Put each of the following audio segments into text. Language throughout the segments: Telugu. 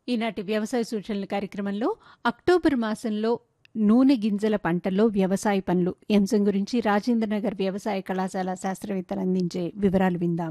ఈనాటి వ్యవసాయ సూచనల కార్యక్రమంలో అక్టోబర్ మాసంలో నూనె గింజల పంటల్లో వ్యవసాయ పనులు ఈ అంశం గురించి రాజేంద్రనగర్ వ్యవసాయ కళాశాల శాస్త్రవేత్తలు అందించే వివరాలు విందాం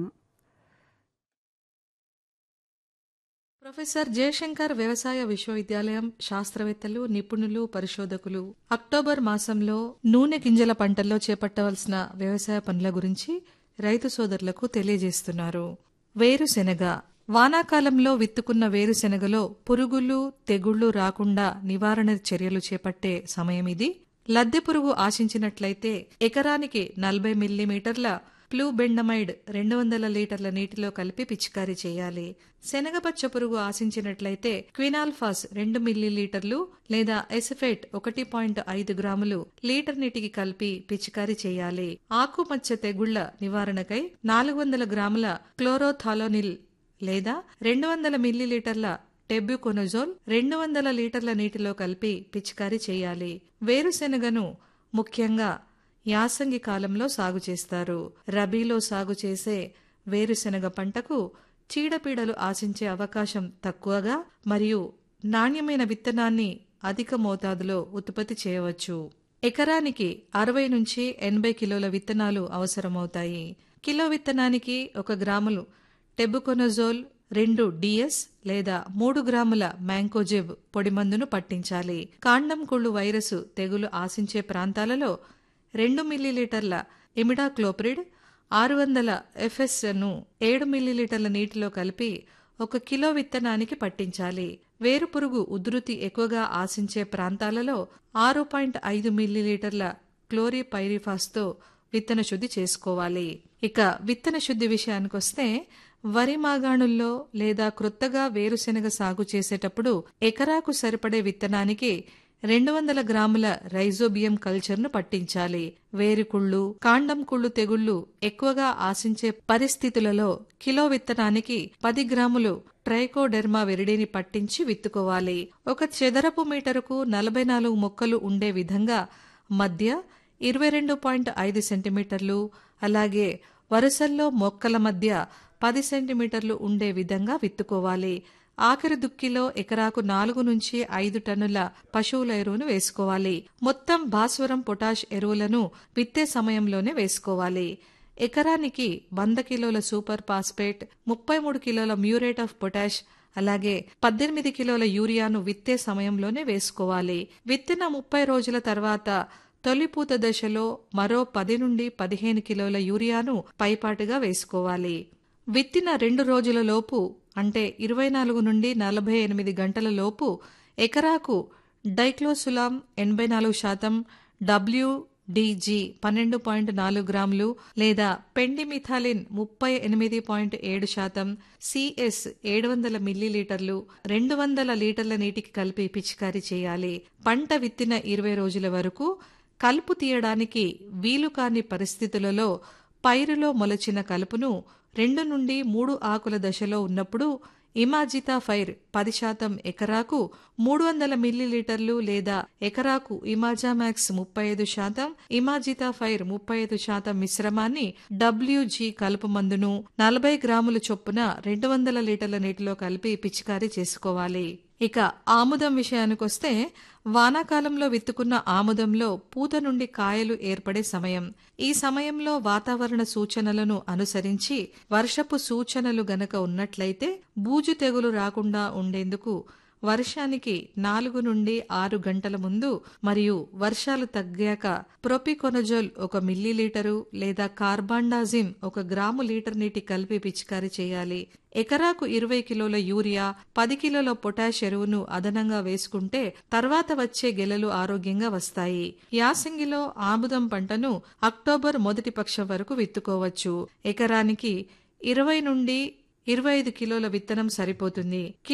ప్రొఫెసర్ జయశంకర్ వ్యవసాయ విశ్వవిద్యాలయం శాస్త్రవేత్తలు నిపుణులు పరిశోధకులు అక్టోబర్ మాసంలో నూనె గింజల పంటల్లో చేపట్టవలసిన వ్యవసాయ పనుల గురించి రైతు సోదరులకు తెలియజేస్తున్నారు వేరుశెనగ వానాకాలంలో విత్తుకున్న వేరుశెనగలో పురుగులు తెగుళ్లు రాకుండా నివారణ చర్యలు చేపట్టే సమయం ఇది లద్దె పురుగు ఆశించినట్లయితే ఎకరానికి నలభై మిల్లీమీటర్ల ప్లూబెండమైడ్ రెండు వందల లీటర్ల నీటిలో కలిపి పిచికారీ చేయాలి శనగపచ్చ పురుగు ఆశించినట్లయితే క్వినాల్ఫాస్ రెండు మిల్లీలీటర్లు లేదా ఎసిఫేట్ ఒకటి పాయింట్ ఐదు గ్రాములు లీటర్ నీటికి కలిపి పిచికారీ చేయాలి ఆకుమచ్చ తెగుళ్ల నివారణకై నాలుగు వందల గ్రాముల క్లోరోథాలోనిల్ లేదా రెండు వందల మిల్లీలీటర్ల టెబ్యూకొనజోల్ రెండు వందల లీటర్ల నీటిలో కలిపి పిచికారీ చేయాలి వేరుశెనగను ముఖ్యంగా యాసంగి కాలంలో సాగు చేస్తారు రబీలో సాగు చేసే వేరుశెనగ పంటకు చీడపీడలు ఆశించే అవకాశం తక్కువగా మరియు నాణ్యమైన విత్తనాన్ని అధిక మోతాదులో ఉత్పత్తి చేయవచ్చు ఎకరానికి అరవై నుంచి ఎనభై కిలోల విత్తనాలు అవసరమవుతాయి కిలో విత్తనానికి ఒక గ్రాములు టెబుకొనజోల్ రెండు డిఎస్ లేదా మూడు గ్రాముల మ్యాంకోజెబ్ పొడిమందును పట్టించాలి కాండం కుళ్ళు వైరస్ తెగులు ఆశించే ప్రాంతాలలో రెండు మిల్లీలీటర్ల ఇమిడాక్లోప్రిడ్ ఆరు వందల ఎఫ్ఎస్ను ఏడు మిల్లీలీటర్ల నీటిలో కలిపి ఒక కిలో విత్తనానికి పట్టించాలి వేరుపురుగు ఉధృతి ఎక్కువగా ఆశించే ప్రాంతాలలో ఆరు పాయింట్ ఐదు మిల్లీలీటర్ల క్లోరిపైరిఫాస్తో విత్తన శుద్ధి చేసుకోవాలి ఇక విత్తన శుద్ధి విషయానికొస్తే వరి మాగాణుల్లో లేదా క్రొత్తగా వేరుశెనగ సాగు చేసేటప్పుడు ఎకరాకు సరిపడే విత్తనానికి రెండు వందల గ్రాముల రైజోబియం కల్చర్ను పట్టించాలి వేరుకుళ్ళు కాండం కుళ్ళు తెగుళ్లు ఎక్కువగా ఆశించే పరిస్థితులలో కిలో విత్తనానికి పది గ్రాములు ట్రైకోడెర్మా వెరిడిని పట్టించి విత్తుకోవాలి ఒక చదరపు మీటరుకు నలభై నాలుగు మొక్కలు ఉండే విధంగా మధ్య ఇరవై రెండు పాయింట్ ఐదు సెంటీమీటర్లు అలాగే వరుసల్లో మొక్కల మధ్య పది సెంటీమీటర్లు ఉండే విధంగా విత్తుకోవాలి ఆఖరి దుక్కిలో ఎకరాకు నాలుగు నుంచి ఐదు టన్నుల పశువుల ఎరువును వేసుకోవాలి మొత్తం భాస్వరం పొటాష్ ఎరువులను విత్తే సమయంలోనే వేసుకోవాలి ఎకరానికి వంద కిలోల సూపర్ ఫాస్ఫేట్ ముప్పై మూడు కిలోల మ్యూరేట్ ఆఫ్ పొటాష్ అలాగే పద్దెనిమిది కిలోల యూరియాను విత్తే సమయంలోనే వేసుకోవాలి విత్తిన ముప్పై రోజుల తర్వాత తొలిపూత దశలో మరో పది నుండి పదిహేను కిలోల యూరియాను పైపాటుగా వేసుకోవాలి విత్తిన రెండు రోజుల లోపు అంటే ఇరవై నాలుగు నుండి నలభై ఎనిమిది గంటల లోపు ఎకరాకు డైక్లోసులాం ఎనభై నాలుగు శాతం డబ్ల్యూ డిజి పన్నెండు పాయింట్ నాలుగు గ్రాములు లేదా పెండిమిథాలిన్ ముప్పై ఎనిమిది పాయింట్ ఏడు శాతం సిఎస్ ఏడు వందల మిల్లీలీటర్లు రెండు వందల లీటర్ల నీటికి కలిపి పిచికారీ చేయాలి పంట విత్తిన ఇరవై రోజుల వరకు కలుపు తీయడానికి వీలు కాని పరిస్థితులలో పైరులో మొలచిన కలుపును రెండు నుండి మూడు ఆకుల దశలో ఉన్నప్పుడు ఇమాజితా ఫైర్ పది శాతం ఎకరాకు మూడు వందల మిల్లీలీటర్లు లేదా ఎకరాకు ఇమాజామాక్స్ ముప్పై ఐదు శాతం ఇమాజితా ఫైర్ ముప్పై ఐదు శాతం మిశ్రమాన్ని డబ్ల్యూజీ కలుపు మందును నలభై గ్రాముల చొప్పున రెండు వందల లీటర్ల నీటిలో కలిపి పిచికారీ చేసుకోవాలి ఇక ఆముదం విషయానికొస్తే వానాకాలంలో విత్తుకున్న ఆముదంలో పూత నుండి కాయలు ఏర్పడే సమయం ఈ సమయంలో వాతావరణ సూచనలను అనుసరించి వర్షపు సూచనలు గనక ఉన్నట్లయితే బూజు తెగులు రాకుండా ఉండేందుకు వర్షానికి నాలుగు నుండి ఆరు గంటల ముందు మరియు వర్షాలు తగ్గాక ప్రొపికొనజోల్ ఒక మిల్లీలీటరు లేదా కార్బాండాజిమ్ ఒక గ్రాము లీటర్ నీటి కలిపి పిచికారీ చేయాలి ఎకరాకు ఇరవై కిలోల యూరియా పది కిలోల పొటాష్ ఎరువును అదనంగా వేసుకుంటే తర్వాత వచ్చే గెలలు ఆరోగ్యంగా వస్తాయి యాసంగిలో ఆముదం పంటను అక్టోబర్ మొదటి పక్షం వరకు విత్తుకోవచ్చు ఎకరానికి ఇరవై నుండి ఇరవై ఐదు కిలోల విత్తనం సరిపోతుంది